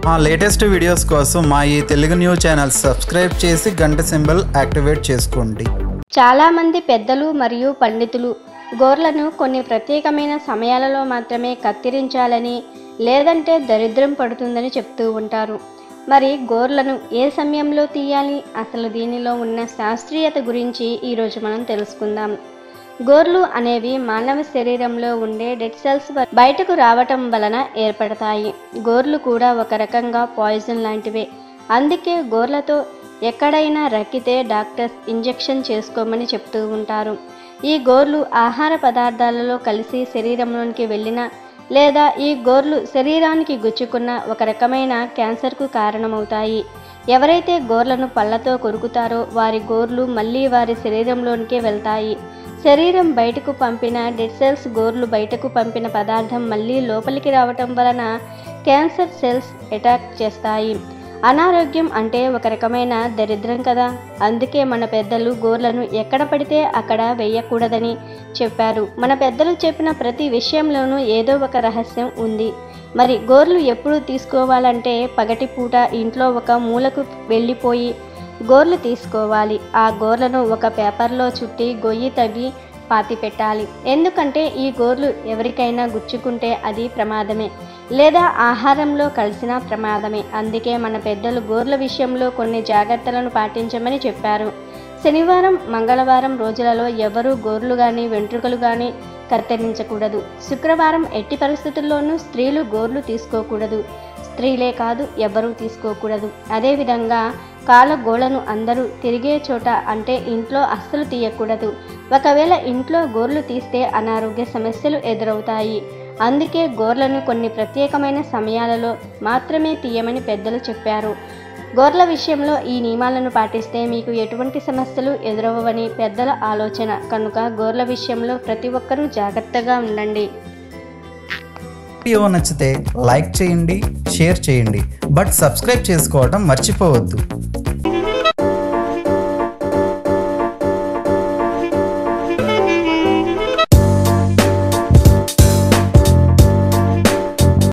మా latest videos కోసం మా ఈ తెలుగు న్యూస్ ఛానల్ సబ్స్క్రైబ్ చేసి గంట సింబల్ యాక్టివేట్ చేసుకోండి చాలామంది పెద్దలు మరియు పండితులు గోర్లను కొన్ని ప్రత్యేకమైన సమయాలలో మాత్రమే కత్తిరించాలని లేదంటే దరిద్రం పడుతుందని చెప్తూ ఉంటారు మరి గోర్లను ఏ సమయంలో తీయాలి అసలు దీనిలో ఉన్న శాస్త్రీయత గురించి ఈరోజు మనం తెలుసుకుందాం గోర్లు అనేవి మానవ శరీరంలో ఉండే డెడ్ సెల్స్ బయటకు రావటం వలన ఏర్పడతాయి గోర్లు కూడా ఒక రకంగా పాయిజన్ లాంటివే అందుకే గోర్లతో ఎక్కడైనా రక్కితే డాక్టర్స్ ఇంజెక్షన్ చేసుకోమని చెప్తూ ఉంటారు ఈ గోర్లు ఆహార పదార్థాలలో కలిసి శరీరంలోనికి వెళ్ళిన లేదా ఈ గోర్లు శరీరానికి గుచ్చుకున్న ఒక రకమైన క్యాన్సర్కు కారణమవుతాయి ఎవరైతే గోర్లను పళ్ళతో కొరుకుతారో వారి గోర్లు మళ్ళీ వారి శరీరంలోనికే వెళ్తాయి శరీరం బయటకు పంపిన డెడ్ సెల్స్ గోర్లు బయటకు పంపిన పదార్థం మళ్ళీ లోపలికి రావటం వలన క్యాన్సర్ సెల్స్ అటాక్ చేస్తాయి అనారోగ్యం అంటే ఒక రకమైన దరిద్రం కదా అందుకే మన పెద్దలు గోర్లను ఎక్కడ పడితే అక్కడ వేయకూడదని చెప్పారు మన పెద్దలు చెప్పిన ప్రతి విషయంలోనూ ఏదో ఒక రహస్యం ఉంది మరి గోర్లు ఎప్పుడు తీసుకోవాలంటే పగటిపూట ఇంట్లో ఒక మూలకు వెళ్ళిపోయి గోర్లు తీసుకోవాలి ఆ గోర్లను ఒక పేపర్లో చుట్టి గొయ్యి తవ్వి పాతి పెట్టాలి ఎందుకంటే ఈ గోర్లు ఎవరికైనా గుచ్చుకుంటే అది ప్రమాదమే లేదా ఆహారంలో కలిసిన ప్రమాదమే అందుకే మన పెద్దలు గోర్ల విషయంలో కొన్ని జాగ్రత్తలను పాటించమని చెప్పారు శనివారం మంగళవారం రోజులలో ఎవరూ గోర్లు కానీ వెంట్రుకలు కానీ కత్తిరించకూడదు శుక్రవారం ఎట్టి పరిస్థితుల్లోనూ స్త్రీలు గోర్లు తీసుకోకూడదు స్త్రీలే కాదు ఎవ్వరూ తీసుకోకూడదు అదేవిధంగా కాళ్ళ గోళ్లను అందరూ తిరిగే చోట అంటే ఇంట్లో అస్సలు తీయకూడదు ఒకవేళ ఇంట్లో గోర్లు తీస్తే అనారోగ్య సమస్యలు ఎదురవుతాయి అందుకే గోర్లను కొన్ని ప్రత్యేకమైన సమయాలలో మాత్రమే తీయమని పెద్దలు చెప్పారు గోర్ల విషయంలో ఈ నియమాలను పాటిస్తే మీకు ఎటువంటి సమస్యలు ఎదురవ్వవని పెద్దల ఆలోచన కనుక గోర్ల విషయంలో ప్రతి ఒక్కరూ జాగ్రత్తగా ఉండండి వీడియో నచ్చితే లైక్ చేయండి షేర్ చేయండి బట్ సబ్స్క్రైబ్ చేసుకోవడం మర్చిపోవద్దు